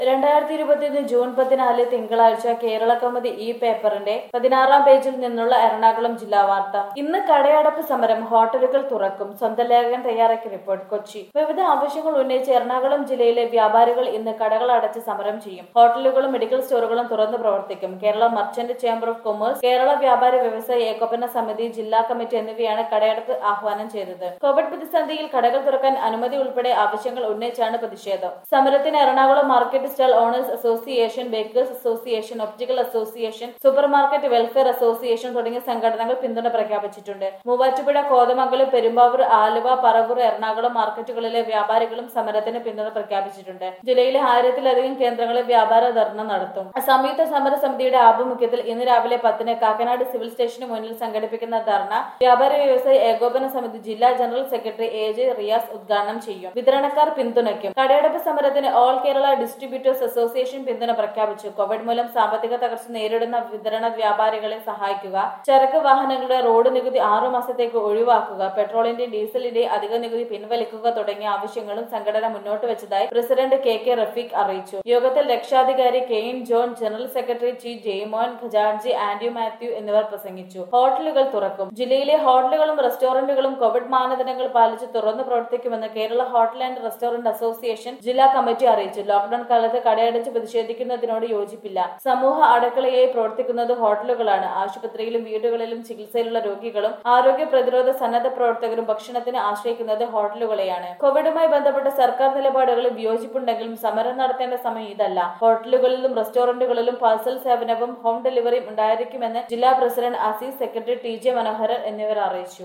രണ്ടായിരത്തി ഇരുപത്തിയൊന്ന് ജൂൺ പതിനാല് തിങ്കളാഴ്ച കേരള കൗമുദി ഈ പേപ്പറിന്റെ പതിനാറാം പേജിൽ നിന്നുള്ള എറണാകുളം ജില്ലാ വാർത്ത ഇന്ന് കടയടപ്പ് സമരം ഹോട്ടലുകൾ തുറക്കും സ്വന്തം ലേഖകൻ തയ്യാറാക്കിയ റിപ്പോർട്ട് കൊച്ചി വിവിധ ആവശ്യങ്ങൾ ഉന്നയിച്ച് എറണാകുളം ജില്ലയിലെ വ്യാപാരികൾ ഇന്ന് കടകൾ അടച്ച് സമരം ചെയ്യും ഹോട്ടലുകളും മെഡിക്കൽ സ്റ്റോറുകളും തുറന്നു പ്രവർത്തിക്കും Kerala merchant chamber of commerce Kerala വ്യാപാര വ്യവസായ ഏകോപന സമിതി ജില്ലാ കമ്മിറ്റി എന്നിവയാണ് കടയടപ്പ് ആഹ്വാനം ചെയ്തത് കോവിഡ് പ്രതിസന്ധിയിൽ കടകൾ തുറക്കാൻ അനുമതി ഉൾപ്പെടെ ആവശ്യങ്ങൾ ഉന്നയിച്ചാണ് പ്രതിഷേധം സമരത്തിന് Ernakulam market stall owners association bakers association optical association super market welfare association തുടങ്ങിയ സംഘടനകൾ പിന്തുണ പ്രഖ്യാപിച്ചിട്ടുണ്ട് മൂവാറ്റുപുഴ കോതമംഗലം പെരുമ്പാവൂർ ആലുവ പറവൂർ എറണാകുളം മാർക്കറ്റുകളിലെ വ്യാപാരികളും സമരത്തിന് പിന്തുണ പ്രഖ്യാപിച്ചിട്ടുണ്ട് ജില്ലയിലെ ആയിരത്തിലധികം കേന്ദ്രങ്ങളിൽ വ്യാപാര ധർണ നടത്തും സംയുക്ത സമര സമിതിയുടെ ആഭിമുഖ്യത്തിൽ ഇന്ന് രാവിലെ പത്തിന് കാക്കനാട് സിവിൽ സ്റ്റേഷന് മുന്നിൽ സംഘടിപ്പിക്കുന്ന ധർണ വ്യാപാര വ്യവസായ ഏകോപന സമിതി ജില്ലാ general secretary A J Riyas ഉദ്ഘാടനം ചെയ്യും വിതരണക്കാർ പിന്തുണയ്ക്കും കടയടപ്പ് സമരത്തിന് ഓൾ കേരള ഡിസ്ട്രിബ്യൂട്ടേഴ്സ് അസോസിയേഷൻ പിന്തുണ പ്രഖ്യാപിച്ചു കോവിഡ് മൂലം സാമ്പത്തിക തകർച്ച നേരിടുന്ന വിതരണ വ്യാപാരികളെ സഹായിക്കുക ചരക്ക് വാഹനങ്ങളുടെ റോഡ് നികുതി ആറു മാസത്തേക്ക് ഒഴിവാക്കുക പെട്രോളിന്റെ ഡീസലിന്റെ അധിക നികുതി പിൻവലിക്കുക തുടങ്ങിയ ആവശ്യങ്ങളും സംഘടന മുന്നോട്ട് വെച്ചതായി പ്രസിഡന്റ് കെ കെ റഫീഖ് അറിയിച്ചു യോഗത്തിൽ രക്ഷാധികാരി K N John general secretary T Jaimon ഖജാൻജി ആന്റ്യൂ മാത്യു എന്നിവർ പ്രസംഗിച്ചു ഹോട്ടലുകൾ തുറക്കും ജില്ലയിലെ ഹോട്ടലുകളും റെസ്റ്റോറന്റുകളും കോവിഡ് മാനദണ്ഡങ്ങൾ പാലിച്ച് തുറന്നു പ്രവർത്തിക്കുമെന്ന് Kerala hotel and restaurant association ജില്ലാ കമ്മിറ്റി അറിയിച്ചു ലോക്ഡൌൺ കാലത്ത് കടയടച്ച് പ്രതിഷേധിക്കുന്നതിനോട് യോജിപ്പില്ല സമൂഹ അടക്കളയായി പ്രവർത്തിക്കുന്നത് ഹോട്ടലുകളാണ് ആശുപത്രിയിലും വീടുകളിലും ചികിത്സയിലുള്ള രോഗികളും ആരോഗ്യ പ്രതിരോധ സന്നദ്ധ പ്രവർത്തകരും ഭക്ഷണത്തിന് ആശ്രയിക്കുന്നത് ഹോട്ടലുകളെയാണ് കോവിഡുമായി ബന്ധപ്പെട്ട സർക്കാർ നിലപാടുകളിൽ വിയോജിപ്പുണ്ടെങ്കിലും സമരം നടത്തേണ്ട സമയം ഇതല്ല ഹോട്ടലുകളിലും റെസ്റ്റോറന്റുകളിലും പാർസൽ സേവനവും ഹോം ഡെലിവറിയും ഉണ്ടായിരിക്കുമെന്ന് ജില്ലാ president Azeez secretary T J Manoharan എന്നിവർ അറിയിച്ചു